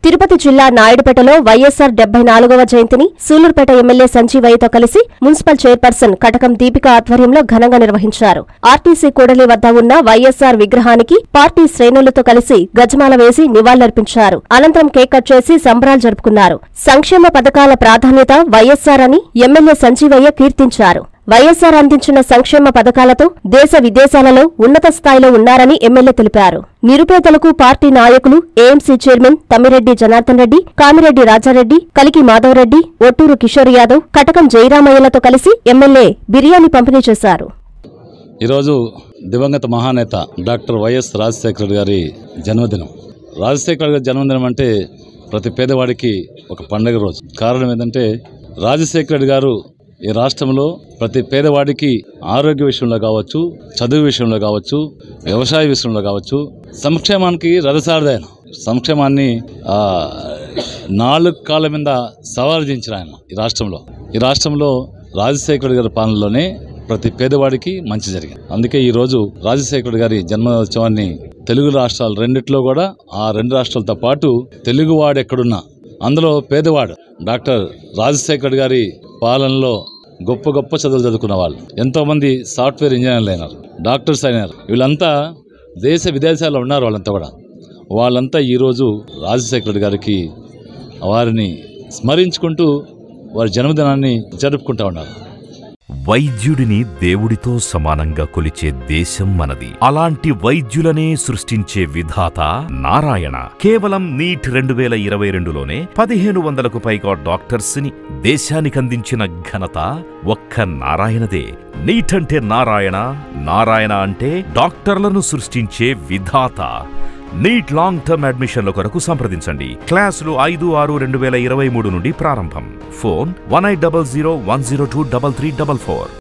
తిరుపతి జిల్లా నాయుడుపేటలో వైఎస్సార్ డెబ్బై నాలుగవ జయంతిని సూలూరుపేట ఎమ్మెల్యే సంజీవయ్యతో కలిసి మున్సిపల్ చైర్పర్సన్ కటకం దీపిక ఆధ్వర్యంలో ఘనంగా నిర్వహించారు ఆర్టీసీ కూడలి వద్ద ఉన్న వైఎస్సార్ విగ్రహానికి పార్టీ శ్రేణులతో కలిసి గజమాల వేసి నివాళులర్పించారు అనంతరం కేక్ కట్ చేసి సంబరాలు జరుపుకున్నారు సంక్షేమ పథకాల ప్రాధాన్యత వైఎస్సార్ అని ఎమ్మెల్యే సంజీవయ్య కీర్తించారు వైఎస్సార్ అందించిన సంక్షేమ పథకాలతో దేశ విదేశాలలో ఉన్నత స్థాయిలో ఉన్నారని ఎమ్మెల్యే తెలిపారు నిరుపేదలకు పార్టీ నాయకులు ఏఎంసీ చైర్మన్ తమ్మిరెడ్డి జనార్దన్ రెడ్డి కామిరెడ్డి రాజారెడ్డి కలికి మాధవరెడ్డి ఒట్టూరు కిషోర్ యాదవ్ కటకం జయరామయ్యలతో కలిసి ఎమ్మెల్యే బిర్యానీ పంపిణీ చేశారు ఈరోజు దివంగత మహానేత డాక్టర్ వైఎస్ రాజశేఖర రెడ్డి గారి జన్మదినం రాజశేఖర రెడ్డి గారి జన్మదినం అంటే ప్రతి పేదవాడికి ఒక పండగ రోజు కారణం ఏంటంటే రాజశేఖర రెడ్డి గారు ఈ రాష్ట్రంలో ప్రతి పేదవాడికి ఆరోగ్య విషయంలో కావచ్చు చదువు విషయంలో కావచ్చు వ్యవసాయ విషయంలో కావచ్చు సంక్షేమానికి రథసారథి ఆయన సంక్షేమాన్ని ఆ, నాలుగు కాళ్ళ మీద సవారించిన ఆయన ఈ రాష్ట్రంలో ఈ రాష్ట్రంలో రాజశేఖర రెడ్డి గారి పాలనలోనే ప్రతి పేదవాడికి మంచి జరిగింది అందుకే ఈ రోజు రాజశేఖర గారి జన్మోత్సవాన్ని తెలుగు రాష్ట్రాలు రెండిట్లో కూడా ఆ రెండు రాష్ట్రాలతో పాటు తెలుగువాడు ఎక్కడున్నా అందులో పేదవాడు డాక్టర్ రాజశేఖర్ గారి పాలనలో గొప్ప గొప్ప చదువులు చదువుకున్న వాళ్ళు ఎంతోమంది సాఫ్ట్వేర్ ఇంజనీర్లు అయినారు డాక్టర్స్ అయినారు వీళ్ళంతా దేశ విదేశాల్లో ఉన్నారు వాళ్ళంతా కూడా వాళ్ళంతా ఈరోజు రాజశేఖర్ గారికి వారిని స్మరించుకుంటూ వారి జన్మదినాన్ని జరుపుకుంటా ఉన్నారు వైద్యుడిని దేవుడితో సమానంగా కొలిచే దేశం మనది అలాంటి వైద్యులనే సృష్టించే విధాత నారాయణ కేవలం నీట్ రెండు వేల ఇరవై రెండులోనే పదిహేను వందలకు పైగా డాక్టర్స్ ని దేశానికందించిన ఘనత ఒక్క నారాయణదే నీట్ అంటే నారాయణ నారాయణ అంటే డాక్టర్లను సృష్టించే విధాత నీట్ లాంగ్ టర్మ్ అడ్మిషన్ల కొరకు సంప్రదించండి క్లాసులు ఐదు ఆరు రెండు వేల ఇరవై మూడు నుండి ప్రారంభం phone one eight double zero one zero two double three double four